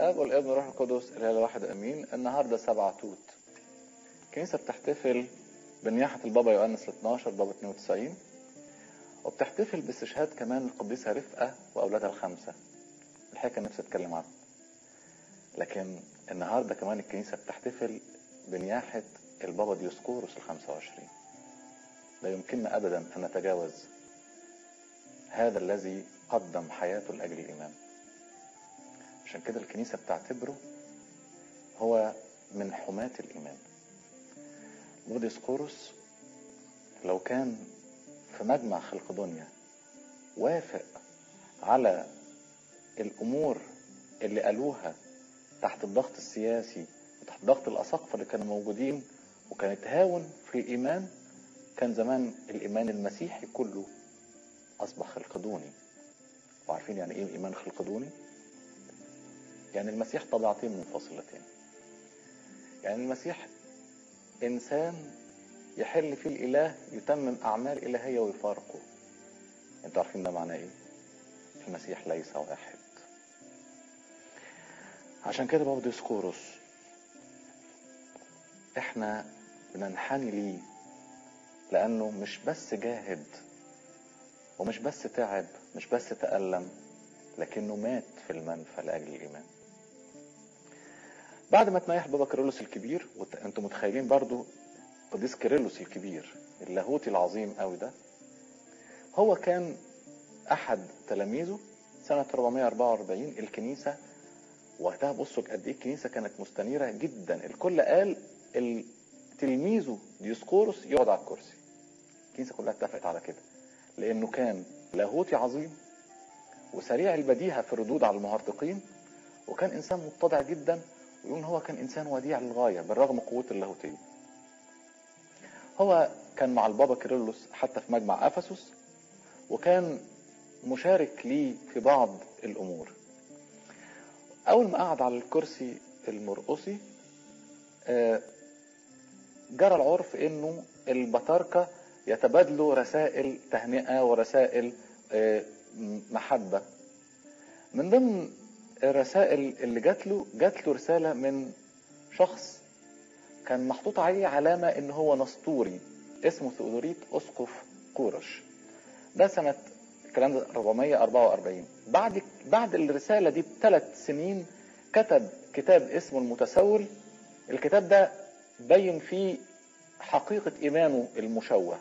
الاب والابن والروح القدس الاله الواحد امين النهارده سبعة توت الكنيسه بتحتفل بنياحه البابا يوحنس 12 بابا 92 وبتحتفل باستشهاد كمان القديسه رفقه واولادها الخمسه الحقيقه كان نفسي اتكلم عنها لكن النهارده كمان الكنيسه بتحتفل بنياحه البابا ديوسكوروس ال 25 لا يمكننا ابدا ان نتجاوز هذا الذي قدم حياته لاجل الايمان عشان كده الكنيسه بتعتبره هو من حماة الايمان بابا ديوسكوروس لو كان في مجمع خلق دنيا وافق على الامور اللي قالوها تحت الضغط السياسي وتحت ضغط الاساقفه اللي كانوا موجودين وكانت هاون في الايمان كان زمان الايمان المسيحي كله اصبح خلقدوني وعارفين يعني ايه ايمان خلقدوني يعني المسيح طبيعتين منفصلتين يعني المسيح انسان يحل فيه الاله يتمم اعمال الهيه ويفارقه انتوا عارفين ده معناه ايه المسيح ليس واحد عشان كده بابا ديسكوروس احنا بننحني ليه لانه مش بس جاهد ومش بس تعب مش بس تألم لكنه مات في المنفى لأجل الإيمان بعد ما تنيح بابا كيرلس الكبير وانتم متخيلين برضو قديس كيرلس الكبير اللاهوتي العظيم قوي ده هو كان أحد تلاميذه سنة 444 الكنيسة وقتها بصوا قد ايه الكنيسة كانت مستنيرة جدا الكل قال تلميذه ديسقورس يقعد على الكرسي الكنيسة كلها اتفقت على كده لانه كان لاهوتي عظيم وسريع البديهة في الردود على المهرطقين وكان انسان متضع جدا ويقول هو كان انسان وديع للغاية بالرغم قوة اللاهوتية هو كان مع البابا كيرلس حتى في مجمع افسس وكان مشارك ليه في بعض الامور اول ما قعد على الكرسي المرقصي جرى العرف انه البطاركه يتبادلوا رسائل تهنئة ورسائل محبة من ضمن الرسائل اللي جات له جات له رسالة من شخص كان محطوط عليه علامة ان هو نسطوري اسمه ثؤدوريت اسقف كورش ده سنة الكلام ده 444 بعد بعد الرسالة دي بثلاث سنين كتب كتاب اسمه المتسول الكتاب ده بين فيه حقيقة إيمانه المشوه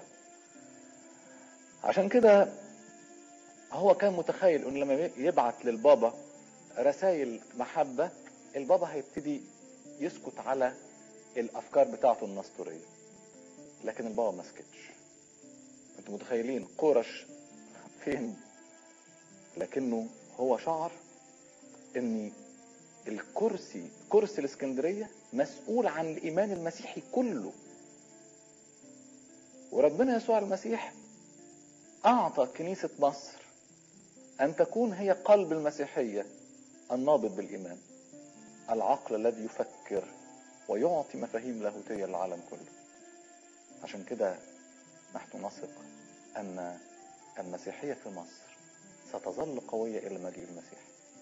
عشان كده هو كان متخيل انه لما يبعت للبابا رسائل محبة البابا هيبتدي يسكت على الافكار بتاعته النسطورية لكن البابا ما سكتش انتوا متخيلين قرش فين لكنه هو شعر ان الكرسي كرسي الاسكندرية مسؤول عن الايمان المسيحي كله وربنا يسوع المسيح أعطى كنيسة مصر أن تكون هي قلب المسيحية النابض بالإيمان العقل الذي يفكر ويعطي مفاهيم لاهوتية للعالم كله عشان كده نحن نثق أن المسيحية في مصر ستظل قوية إلى مجيء المسيح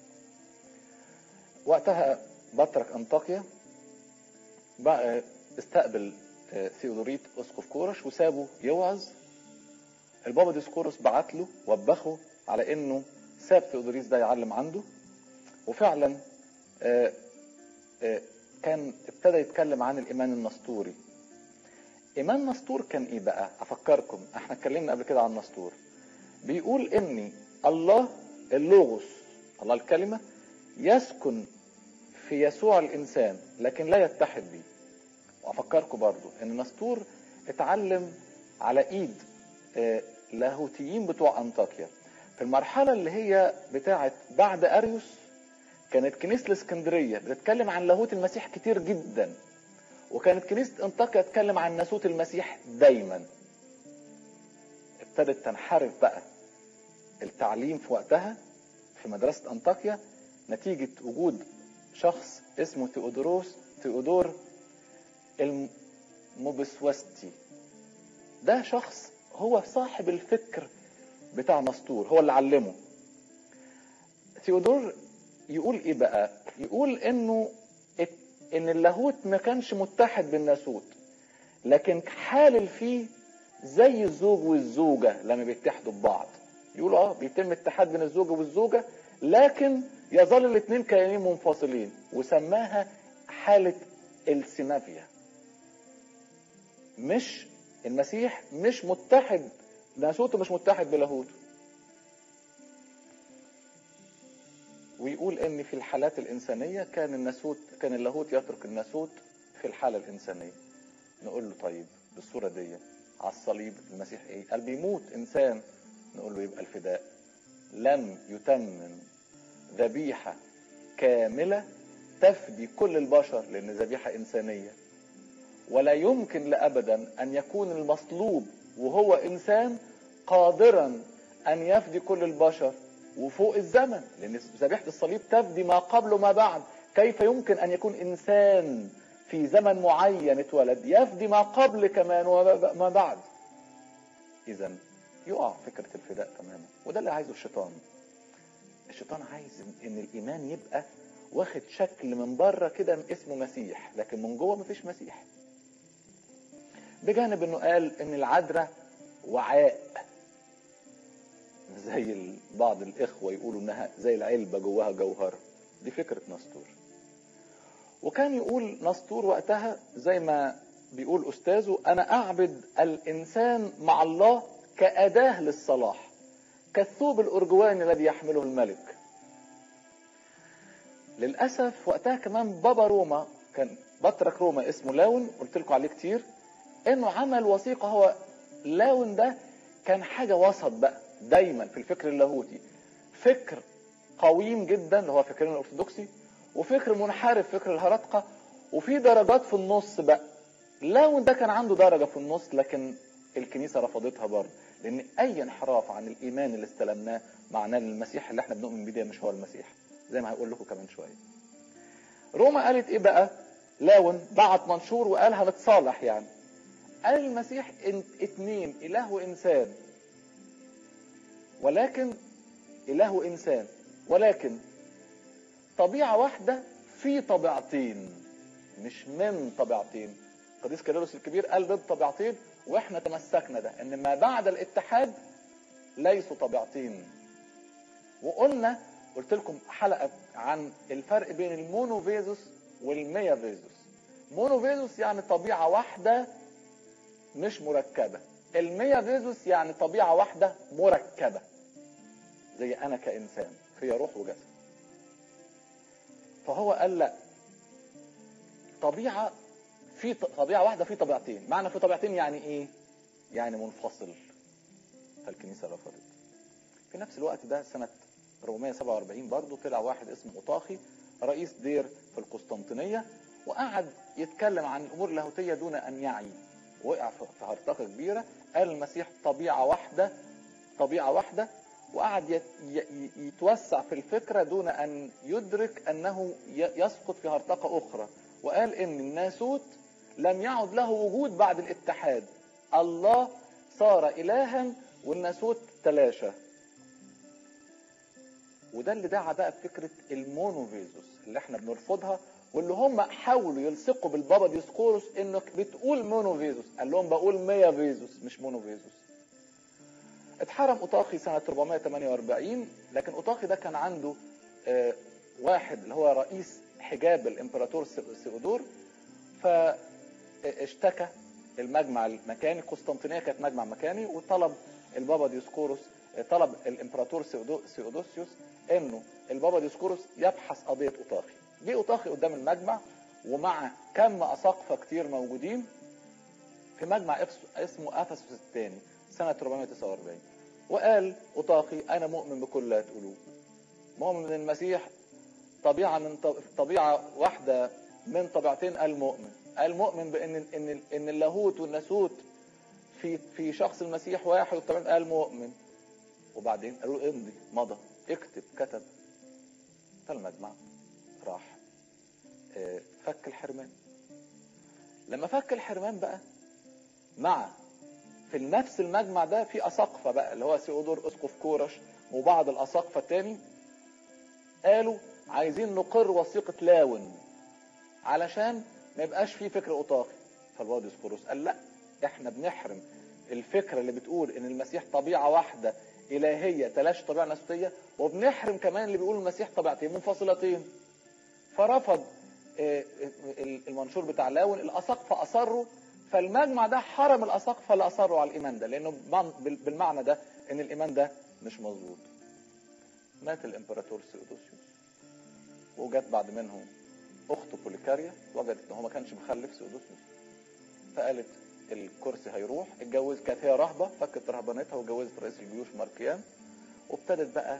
وقتها بطرك أنطاكيا بقى استقبل ثيودوريت أسقف كورش وسابه يوعظ البابا ديسكورس بعت له وبخه على انه ساب ثيودوريس ده يعلم عنده وفعلا آآ آآ كان ابتدى يتكلم عن الايمان النسطوري ايمان نسطور كان ايه بقى افكركم احنا اتكلمنا قبل كده عن نسطور بيقول ان الله اللوغوس الله الكلمة يسكن في يسوع الانسان لكن لا يتحد بيه وافكركم برضو ان نسطور اتعلم على ايد لاهوتيين بتوع انطاكيا في المرحله اللي هي بتاعه بعد اريوس كانت كنيسه الاسكندريه بتتكلم عن لاهوت المسيح كتير جدا وكانت كنيسه انطاكيا تتكلم عن ناسوت المسيح دايما ابتدت تنحرف بقى التعليم في وقتها في مدرسه انطاكيا نتيجه وجود شخص اسمه تيودوروس تيودور الموبسوستي ده شخص هو صاحب الفكر بتاع نسطور هو اللي علمه ثيودور يقول ايه بقى يقول انه ان اللاهوت ما كانش متحد بالناسوت لكن حالل فيه زي الزوج والزوجة لما بيتحدوا ببعض يقولوا اه بيتم اتحاد بين الزوج والزوجة لكن يظل الاثنين كيانين منفصلين وسماها حالة السينافيا مش المسيح مش متحد ناسوته مش متحد بلاهوته ويقول ان في الحالات الانسانيه كان الناسوت كان اللاهوت يترك الناسوت في الحاله الانسانيه نقول له طيب بالصوره دي على الصليب المسيح ايه قال بيموت انسان نقول له يبقى الفداء لم يتمم ذبيحه كامله تفدي كل البشر لان ذبيحه انسانيه ولا يمكن لابدا ان يكون المصلوب وهو انسان قادرا ان يفدي كل البشر وفوق الزمن لان ذبيحه الصليب تفدي ما قبل وما بعد كيف يمكن ان يكون انسان في زمن معين اتولد يفدي ما قبل كمان وما بعد اذا يقع فكره الفداء تماما وده اللي عايزه الشيطان الشيطان عايز ان الايمان يبقى واخد شكل من بره كده اسمه مسيح لكن من جوه مفيش مسيح بجانب انه قال ان العذراء وعاء زي بعض الاخوه يقولوا انها زي العلبه جواها جوهر دي فكره نسطور وكان يقول نسطور وقتها زي ما بيقول استاذه انا اعبد الانسان مع الله كاداه للصلاح كالثوب الارجواني الذي يحمله الملك للاسف وقتها كمان بابا روما كان بطرك روما اسمه لاون قلت لكم عليه كتير انه عمل وثيقه هو لاون ده كان حاجه وسط بقى دايما في الفكر اللاهوتي فكر قويم جدا اللي هو فكرنا الارثوذكسي وفكر منحرف فكر الهرطقه وفي درجات في النص بقى لاون ده كان عنده درجه في النص لكن الكنيسه رفضتها برضه لان اي انحراف عن الايمان اللي استلمناه معناه ان المسيح اللي احنا بنؤمن بيه ده مش هو المسيح زي ما هقول لكم كمان شويه روما قالت ايه بقى لاون بعت منشور وقال هنتصالح يعني قال المسيح اتنين اله وانسان ولكن اله انسان ولكن طبيعه واحده في طبيعتين مش من طبيعتين قديس كيرلس الكبير قال ضد طبيعتين واحنا تمسكنا ده ان ما بعد الاتحاد ليسوا طبيعتين وقلنا قلت لكم حلقه عن الفرق بين المونوفيزوس والميافيزوس مونوفيزوس يعني طبيعه واحده مش مركبه الميافيزوس يعني طبيعه واحده مركبه زي انا كانسان فيها روح وجسد فهو قال لا طبيعه في طبيعه واحده في طبيعتين معنى في طبيعتين يعني ايه يعني منفصل فالكنيسه رفضت في نفس الوقت ده سنه 447 برضه طلع واحد اسمه اوطاخي رئيس دير في القسطنطينيه وقعد يتكلم عن الامور اللاهوتيه دون ان يعي وقع في هرطقه كبيره قال المسيح طبيعه واحده طبيعه واحده وقعد يتوسع في الفكره دون ان يدرك انه يسقط في هرطقه اخرى وقال ان الناسوت لم يعد له وجود بعد الاتحاد الله صار الها والناسوت تلاشى وده اللي دعا بقى بفكره المونوفيزوس اللي احنا بنرفضها واللي هم حاولوا يلصقوا بالبابا ديسكوروس انك بتقول مونوفيزوس قال لهم بقول ميا فيزوس مش مونوفيزوس اتحرم اوطاخي سنه 448 لكن اوطاخي ده كان عنده آه واحد اللي هو رئيس حجاب الامبراطور سيودور فاشتكى المجمع المكاني قسطنطينيه كانت مجمع مكاني وطلب البابا ديسكوروس طلب الامبراطور سيودوسيوس انه البابا ديسكوروس يبحث قضيه اوطاخي جه اوطاخي قدام المجمع ومع كم اساقفه كتير موجودين في مجمع اسمه افسس الثاني سنه 449 وقال اوطاخي انا مؤمن بكل لا تقولوه مؤمن ان المسيح طبيعه من طبيعه واحده من طبيعتين المؤمن المؤمن بان ان ان اللاهوت والناسوت في في شخص المسيح واحد وطبعا قال مؤمن وبعدين قالوا امضي مضى اكتب كتب فالمجمع راح فك الحرمان لما فك الحرمان بقى مع في نفس المجمع ده في اساقفه بقى اللي هو سيودور اسقف كورش وبعض الاساقفه التاني قالوا عايزين نقر وثيقة لاون علشان ما يبقاش فيه فكر اوطاقي فالبابا ديسقورس قال لا احنا بنحرم الفكرة اللي بتقول ان المسيح طبيعة واحدة الهية تلاشى طبيعة ناسوتية وبنحرم كمان اللي بيقول المسيح طبيعتين منفصلتين فرفض آه، المنشور بتاع لاون الاساقفة اصروا فالمجمع ده حرم الاساقفة اللي اصروا على الايمان ده لانه بمعنى- بال- بالمعنى ده ان الايمان ده مش مظبوط مات الامبراطور سيودوسيوس وجت بعد منه اخته بوليكاريا وجدت ان هو ما كانش مخلف سيودوسيوس فقالت الكرسي هيروح اتجوز كانت هي رهبه فكت رهبانتها واتجوزت رئيس الجيوش ماركيان وابتدت بقى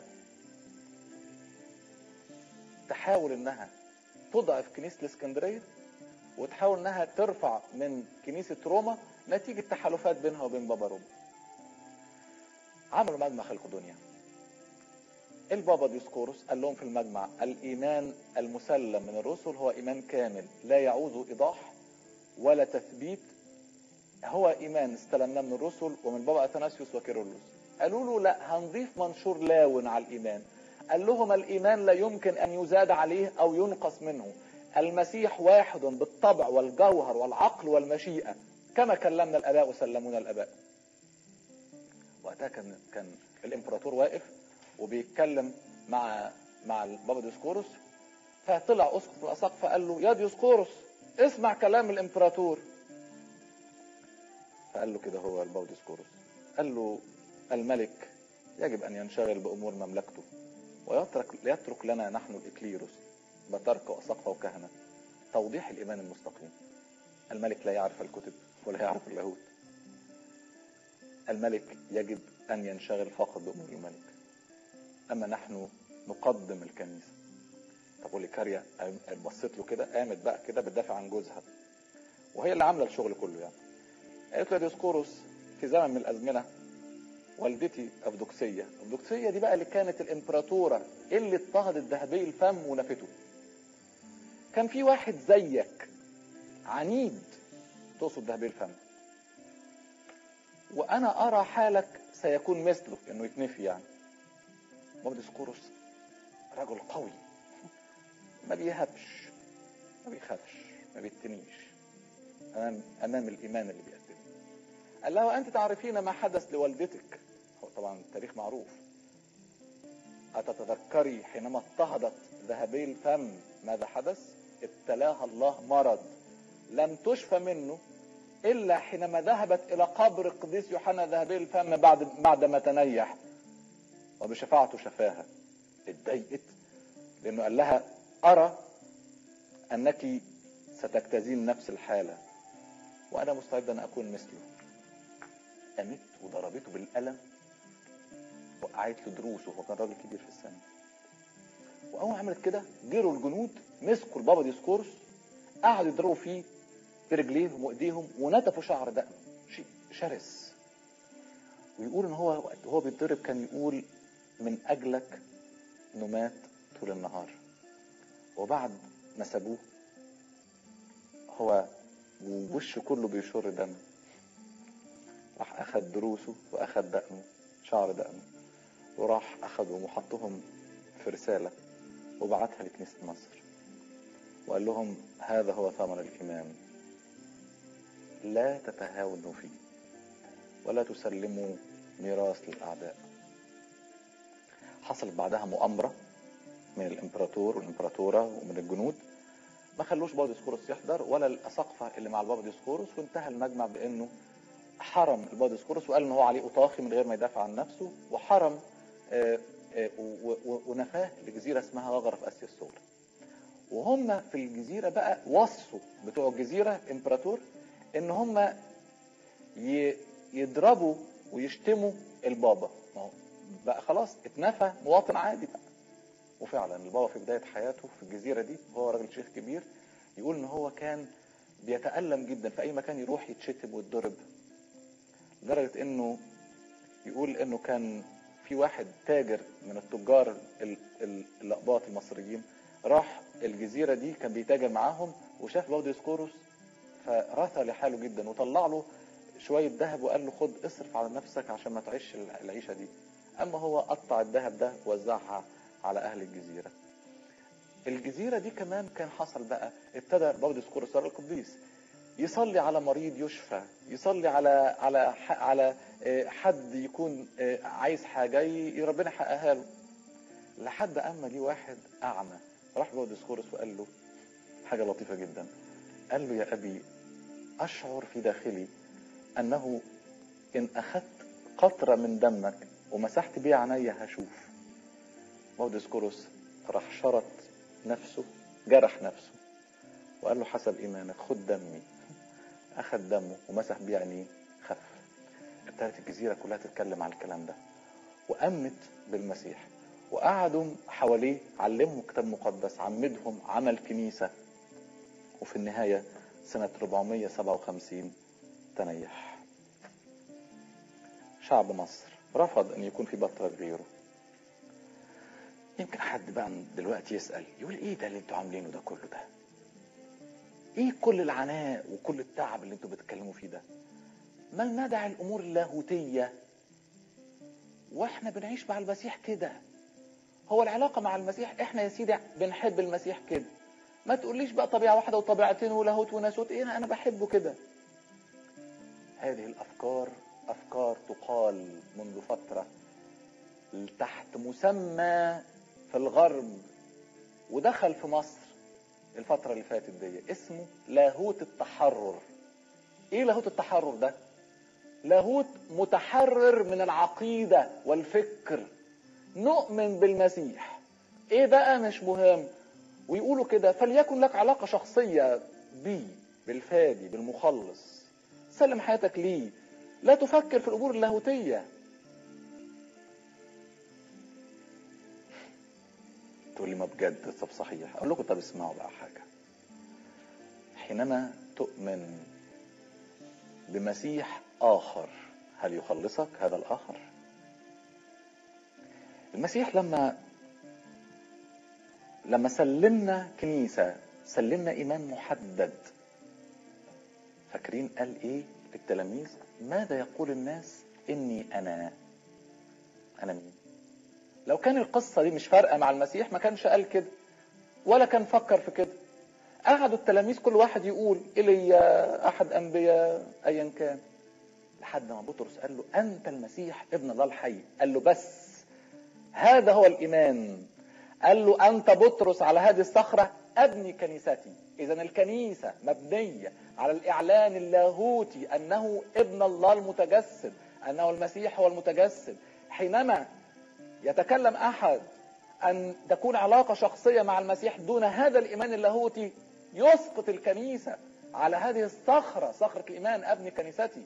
تحاول انها تضعف كنيسه الاسكندريه وتحاول انها ترفع من كنيسه روما نتيجه تحالفات بينها وبين بابا روما عملوا مجمع خلقدونيا البابا ديسكورس قال لهم في المجمع الايمان المسلم من الرسل هو ايمان كامل لا يعوز ايضاح ولا تثبيت هو ايمان استلمناه من الرسل ومن بابا اثناسيوس وكيرلس قالوا له لا هنضيف منشور لاون على الايمان قال لهم الايمان لا يمكن ان يزاد عليه او ينقص منه المسيح واحد بالطبع والجوهر والعقل والمشيئه كما كلمنا الاباء وسلمونا الاباء وقتها كان كان الامبراطور واقف وبيتكلم مع مع البابا ديسكورس فطلع اسقف الاساقفه قال له يا ديسكورس اسمع كلام الامبراطور فقال له كده هو البابا ديسكورس قال له الملك يجب ان ينشغل بامور مملكته ويترك يترك لنا نحن الاكليروس بطركه واساقفه وكهنه توضيح الايمان المستقيم الملك لا يعرف الكتب ولا يعرف اللاهوت الملك يجب ان ينشغل فقط بامور الملك اما نحن نقدم الكنيسه طب وليكاريا قام- بصيت له كده قامت بقى كده بتدافع عن جوزها وهي اللي عامله الشغل كله يعني قالت له يا ديسكوروس في زمن من الازمنه والدتي افدوكسيه افدوكسيه دي بقى اللي كانت الامبراطوره اللي اضطهدت ذهبي الفم ونفته كان في واحد زيك عنيد تقصد ذهبي الفم وانا ارى حالك سيكون مثله انه يتنفي يعني بابا ديسكوروس رجل قوي ما بيهبش ما بيخافش ما بيتنيش امام امام الايمان اللي بيقدمه قال لها وانت تعرفين ما حدث لوالدتك هو طبعا التاريخ معروف أتتذكري حينما اضطهدت ذهبي الفم ماذا حدث؟ ابتلاها الله مرض لم تشفى منه إلا حينما ذهبت إلى قبر القديس يوحنا ذهبي الفم بعد بعد ما تنيح وبشفاعته شفاها اتضايقت لأنه قال لها أرى أنك ستجتازين نفس الحالة وأنا مستعد أن أكون مثله قامت وضربته بالقلم وقعت له دروسه هو كان راجل كبير في السن واول ما عملت كده جروا الجنود مسكوا البابا ديسكورس قعدوا يضربوا فيه برجليهم وايديهم ونتفوا شعر دقنه شيء شرس ويقول ان هو وقت هو بيتضرب كان يقول من اجلك نمات طول النهار وبعد ما سابوه هو ووشه كله بيشر دم راح اخد دروسه واخد دقنه شعر دقنه وراح اخدهم وحطهم في رسالة وبعتها لكنيسة مصر وقال لهم هذا هو ثمر الإيمان لا تتهاونوا فيه ولا تسلموا ميراث للأعداء حصلت بعدها مؤامرة من الإمبراطور والإمبراطورة ومن الجنود ما خلوش بابا ديسكورس يحضر ولا الأساقفة اللي مع البابا ديسكورس وانتهى المجمع بأنه حرم البابا ديسكورس وقال ان هو عليه أطاخي من غير ما يدافع عن نفسه وحرم آه، آه، و- و- ونفاه لجزيرة اسمها غغرة في آسيا الصغرى وهم في الجزيرة بقى وصوا بتوع الجزيرة امبراطور ان هم ي- يضربوا ويشتموا البابا ما هو بقى خلاص اتنفى مواطن عادي بقى وفعلا البابا في بداية حياته في الجزيرة دي هو راجل شيخ كبير يقول ان هو كان بيتألم جدا في اي مكان يروح يتشتم ويتضرب لدرجة انه يقول انه كان في واحد تاجر من التجار ال- ال- الاقباط المصريين راح الجزيرة دي كان بيتاجر معاهم وشاف بابا ديسكوروس فرثى لحاله جدا وطلع له شوية ذهب وقال له خد اصرف على نفسك عشان ما تعيش العيشة دي اما هو قطع الذهب ده ووزعها على اهل الجزيرة الجزيرة دي كمان كان حصل بقى ابتدى بودس كورسار القديس يصلي على مريض يشفى يصلي على على ح- على آه، حد يكون آه، عايز حاجة ي- ربنا يحققها له لحد اما جه واحد اعمى راح بودس كورس وقال له حاجة لطيفة جدا قال له يا ابي اشعر في داخلي انه ان اخذت قطرة من دمك ومسحت بيه عينيا هشوف بودس كورس راح شرط نفسه جرح نفسه وقال له حسب ايمانك خد دمي اخذ دمه ومسح بيه عينيه خف ابتدت الجزيره كلها تتكلم عن الكلام ده وامنت بالمسيح وقعدوا حواليه علمهم كتاب مقدس عمدهم عمل كنيسه وفي النهايه سنه 457 تنيح شعب مصر رفض ان يكون في بطرك غيره يمكن حد بقى دلوقتي يسأل يقول ايه ده اللي انتوا عاملينه ده كله ده ايه كل العناء وكل التعب اللي انتوا بتتكلموا فيه ده ما ندع الامور اللاهوتية واحنا بنعيش مع المسيح كده هو العلاقة مع المسيح احنا يا سيدي بنحب المسيح كده ما تقوليش بقى طبيعة واحدة وطبيعتين ولاهوت وناسوت ايه انا أنا بحبه كده هذه الافكار افكار تقال منذ فترة تحت مسمى في الغرب ودخل في مصر الفترة اللي فاتت دي اسمه لاهوت التحرر ايه لاهوت التحرر ده لاهوت متحرر من العقيدة والفكر نؤمن بالمسيح ايه بقى مش مهم ويقولوا كده فليكن لك علاقة شخصية بيه بالفادي بالمخلص سلم حياتك ليه لا تفكر في الامور اللاهوتيه تقول لي ما بجد طب صحيح اقول لكم طب اسمعوا بقى حاجه حينما تؤمن بمسيح اخر هل يخلصك هذا الاخر المسيح لما لما سلمنا كنيسه سلمنا ايمان محدد فاكرين قال ايه للتلاميذ ماذا يقول الناس اني انا انا مين لو كان القصة دي مش فارقة مع المسيح ما كانش قال كده ولا كان فكر في كده قعدوا التلاميذ كل واحد يقول إلي أحد أنبياء أيا كان لحد ما بطرس قال له أنت المسيح ابن الله الحي قال له بس هذا هو الإيمان قال له أنت بطرس على هذه الصخرة أبني كنيستي إذا الكنيسة مبنية على الإعلان اللاهوتي أنه ابن الله المتجسد أنه المسيح هو المتجسد حينما يتكلم احد ان تكون علاقه شخصيه مع المسيح دون هذا الايمان اللاهوتي يسقط الكنيسه على هذه الصخره صخره الايمان ابني كنيستي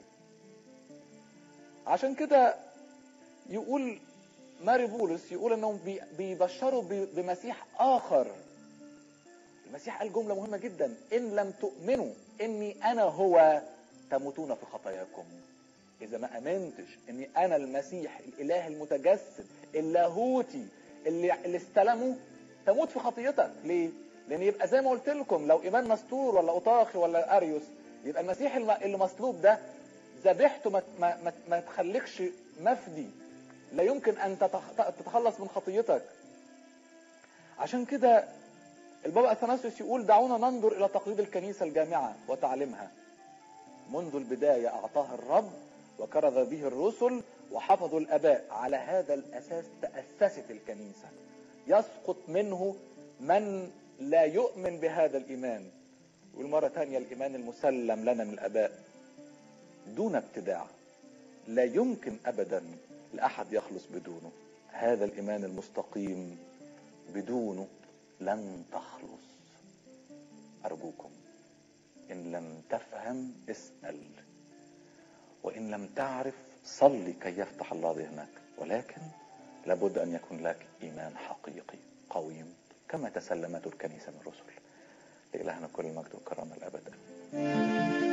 عشان كده يقول ماري بولس يقول انهم بي- بيبشروا ب- بمسيح اخر المسيح قال جمله مهمه جدا ان لم تؤمنوا اني انا هو تموتون في خطاياكم اذا ما امنتش اني انا المسيح الاله المتجسد اللاهوتي اللي اللي استلمه تموت في خطيتك ليه لان يبقى زي ما قلت لكم لو ايمان نستور ولا اوطاخي ولا اريوس يبقى المسيح الم- اللي مصلوب ده ذبيحته ما, ما, ما, ما تخليكش مفدي لا يمكن ان تتخ- تتخلص من خطيتك عشان كده البابا اثناسيوس يقول دعونا ننظر الى تقليد الكنيسه الجامعه وتعليمها منذ البداية أعطاها الرب وكرز به الرسل وحفظوا الآباء على هذا الأساس تأسست الكنيسة يسقط منه من لا يؤمن بهذا الإيمان والمرة تانية الإيمان المسلم لنا من الآباء دون ابتداع لا يمكن أبدا لأحد يخلص بدونه هذا الإيمان المستقيم بدونه لن تخلص أرجوكم إن لم تفهم اسأل وإن لم تعرف صلي كي يفتح الله ذهنك ولكن لابد أن يكون لك إيمان حقيقي قويم كما تسلمته الكنيسة من الرسل لإلهنا كل المجد والكرامة الأبد